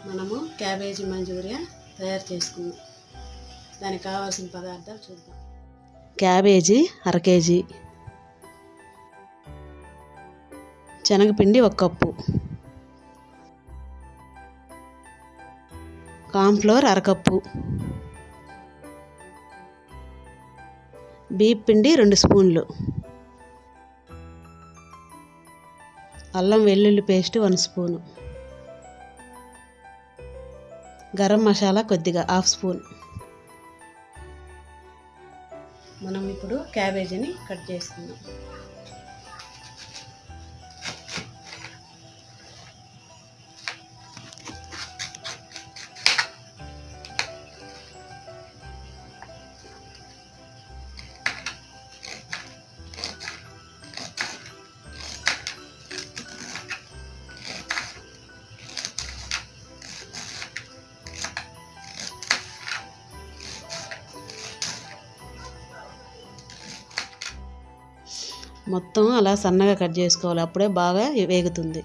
మనము cabbage Manchuria తయారు చేసుకుందాం దానికి కావాల్సిన పదార్థాలు చూద్దాం క్యాబేజీ అర కేజీ శనగపిండి ఒక కప్పు కార్న్ఫ్లోర్ అరకప్పు బీప్ పిండి రెండు స్పూన్లు అల్లం వెల్లుల్లి paste one spoon garam masala కొద్దిగా హాఫ్ స్పూన్ మనం ఇప్పుడు క్యాబేజీని కట్ చేసుకుందాం మొత్తం అలా సన్నగా కట్ చేసుకోవాలి అప్పుడే బాగా వేగుతుంది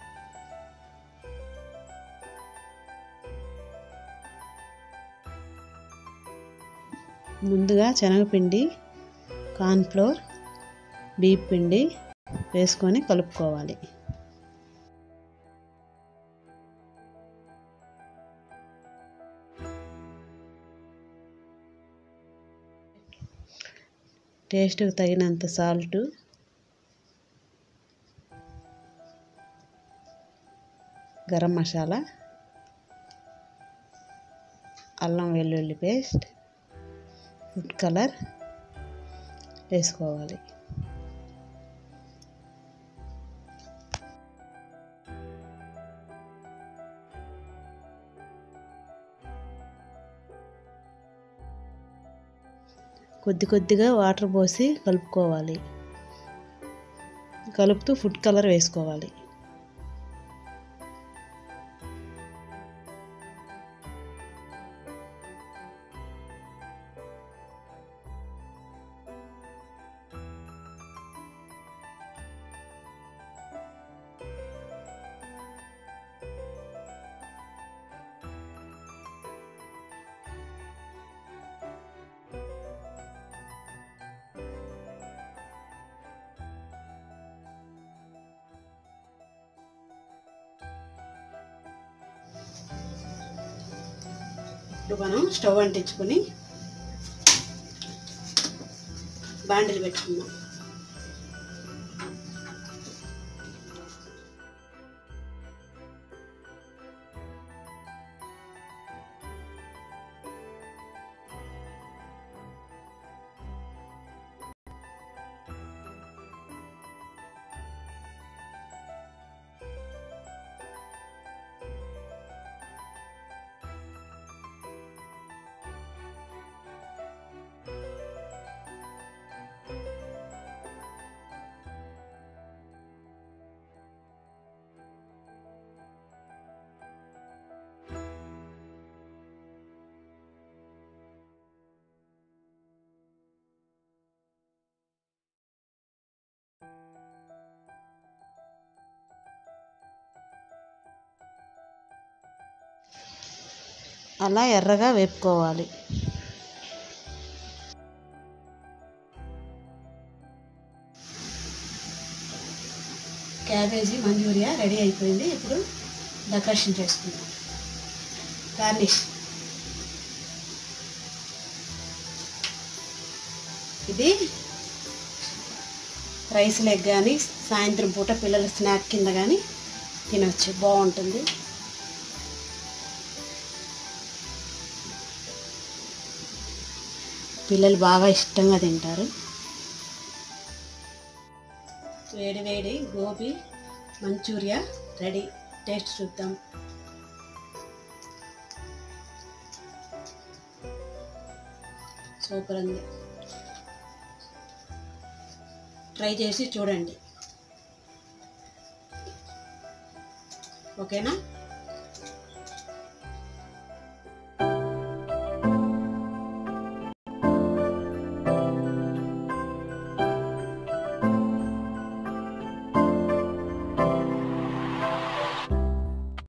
ముందుగా శనగపిండి కార్న్ఫ్లోర్ బీప్ పిండి వేసుకొని కలుపుకోవాలి టేస్ట్కి తగినంత సాల్టు గరం మసాలా అల్లం వెల్లుల్లి పేస్ట్ ఫుడ్ కలర్ వేసుకోవాలి కొద్ది కొద్దిగా వాటర్ పోసి కలుపుకోవాలి కలుపుతూ ఫుడ్ కలర్ వేసుకోవాలి ఇప్పుడు మనం స్టవ్ అంటించుకొని బాండిలు పెట్టుకుందాం అలా ఎర్రగా వేపుకోవాలి క్యాబేజీ మంచూరియా రెడీ అయిపోయింది ఇప్పుడు డెకరేషన్ చేసుకుందాం గార్నిష్ ఇది రైస్ లెగ్ కానీ సాయంత్రం పూట పిల్లల స్నాక్ కింద కానీ తినవచ్చు బాగుంటుంది పిల్లలు బాగా ఇష్టంగా తింటారు వేడి వేడి గోబీ మంచూరియా రెడీ టేస్ట్ చూద్దాం సూపర్ ఉంది ట్రై చేసి చూడండి ఓకేనా